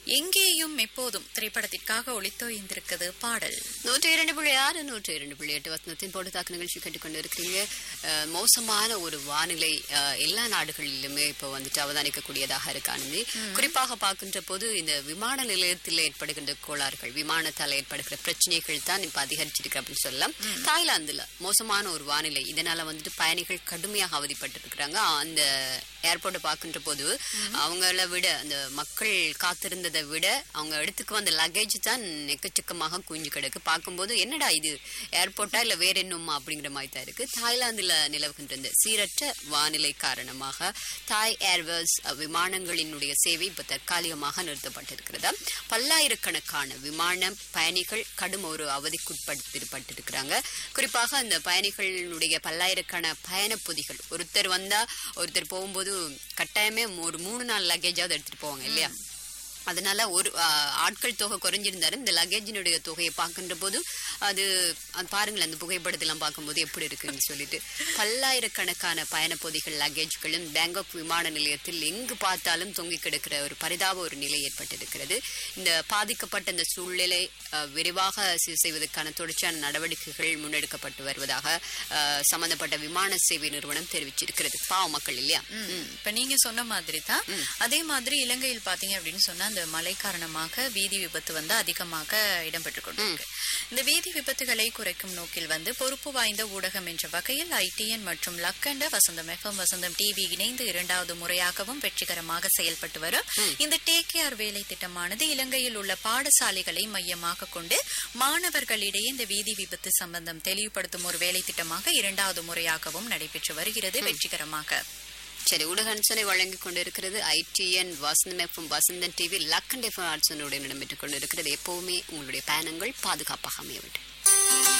எங்கேயும் எப்போதும் திரைப்படத்திற்காக ஒளித்தோய்ந்திருக்கிறது பாடல் நூற்றி இரண்டு புள்ளி ஆறு நூற்றி இரண்டு புள்ளி எட்டு வசனத்தின் போட்டு தாக்கு நிகழ்ச்சி கேட்டுக்கொண்டு இருக்கிறீங்க அஹ், மோசமான ஒரு வானிலை அஹ், எல்லா நாடுகளிலுமே இப்போ வந்துட்டு அவதானிக்கக்கூடியதாக இருக்கு ஆனந்தி குறிப்பாக பார்க்கின்ற போது இந்த விமான நிலையத்தில் ஏற்படுகின்ற கோளாறுகள் விமானத்தால் ஏற்படுகிற பிரச்சனைகள் தான் இப்ப அதிகரிச்சிருக்கு அப்படின்னு சொல்லலாம் தாய்லாந்துல மோசமான ஒரு வானிலை இதனால வந்துட்டு பயணிகள் கடுமையாக அவதிப்பட்டு இருக்கிறாங்க அந்த ஏர்போர்ட்டை பார்க்கின்ற போது அவங்கள விட அந்த மக்கள் காத்திருந்ததை விட அவங்க எடுத்துக்கு வந்த லக்கேஜ் தான் எக்கச்சக்கமாக குஞ்சு கிடக்கு பார்க்கும்போது என்னடா இது ஏர்போர்ட்டா இல்ல வேற என்னுமா அப்படிங்கிற மாதிரி தான் இருக்கு தாய்லாந்துல நிலவுகின்ற இந்த சீரற்ற வானிலை காரணமாக தாய் ஏர்வேஸ் விமானங்களினுடைய சேவை இப்ப தற்காலிகமாக நிறுத்தப்பட்டிருக்கிறதா பல்லாயிரக்கணக்கான விமான பயணிகள் கடும் ஒரு அவதிக்குட்படுத்தப்பட்டிருக்கிறாங்க குறிப்பாக அந்த பயணிகளினுடைய பல்லாயிரக்கான பயண பொதிகள் ஒருத்தர் வந்தா ஒருத்தர் போகும்போது கட்டாயமே ஒரு மூணு நாள் லக்கேஜாவது எடுத்துட்டு போவாங்க இல்லையா அதனால ஒரு ஆ, ஆட்கள் தொகை குறைஞ்சிருந்தாலும் இந்த லக்கேஜினுடைய தொகையை பார்க்கின்ற போது அது அது பாருங்களேன் அந்த புகைப்படத்தெல்லாம் பார்க்கும்போது எப்படி இருக்குன்னு சொல்லிட்டு பல்லாயிரக்கணக்கான பயணப் பொதிகள் லக்கேஜ்களும் பேங்காக் விமான நிலையத்தில் எங்கு பார்த்தாலும் தொங்கி கிடக்கிற ஒரு பரிதாப ஒரு நிலை ஏற்பட்டிருக்கிறது இந்த பாதிக்கப்பட்ட இந்த சூழ்நிலை ஆ, விரைவாக சீர் செய்வதற்கான தொடர்ச்சியான நடவடிக்கைகள் முன்னெடுக்கப்பட்டு வருவதாக ஆ, சம்பந்தப்பட்ட விமான சேவை நிறுவனம் தெரிவிச்சிருக்கிறது பாவ மக்கள் இல்லையா ம். இப்ப நீங்க சொன்ன மாதிரி தான் அதே மாதிரி இலங்கையில் பாத்தீங்க அப்படின்னு சொன்னா அந்த மழை காரணமாக வீதி விபத்து வந்து அதிகமாக இடம்பெற்று கொண்டிருக்கு இந்த வீதி விபத்துகளை குறைக்கும் நோக்கில் வந்து பொறுப்பு வாய்ந்த ஊடகம் என்ற வகையில் ஐடிஎன் மற்றும் லக்கண்ட வசந்தம் எஃப்எம் வசந்தம் டிவி இணைந்து இரண்டாவது முறையாகவும் வெற்றிகரமாக செயல்பட்டு வரும் இந்த டேக் கேர் வேலை திட்டமானது இலங்கையில் உள்ள பாடசாலைகளை மையமாக கொண்டு மாணவர்களிடையே இந்த வீதி விபத்து சம்பந்தம் தெளிவுபடுத்தும் ஒரு வேலை திட்டமாக இரண்டாவது முறையாகவும் நடைபெற்று வருகிறது வெற்றிகரமாக சரி ஊடக அனுசனை வழங்கிக் கொண்டிருக்கிறது ITN Vasantham FM Vasanthan TV லக்கன் எஃப்எம் ஆர்ட்ஸனுடைய இடம்பெற்றுக் கொண்டிருக்கிறது எப்பவுமே உங்களுடைய பயணங்கள் பாதுகாப்பாக அமைய வேண்டும்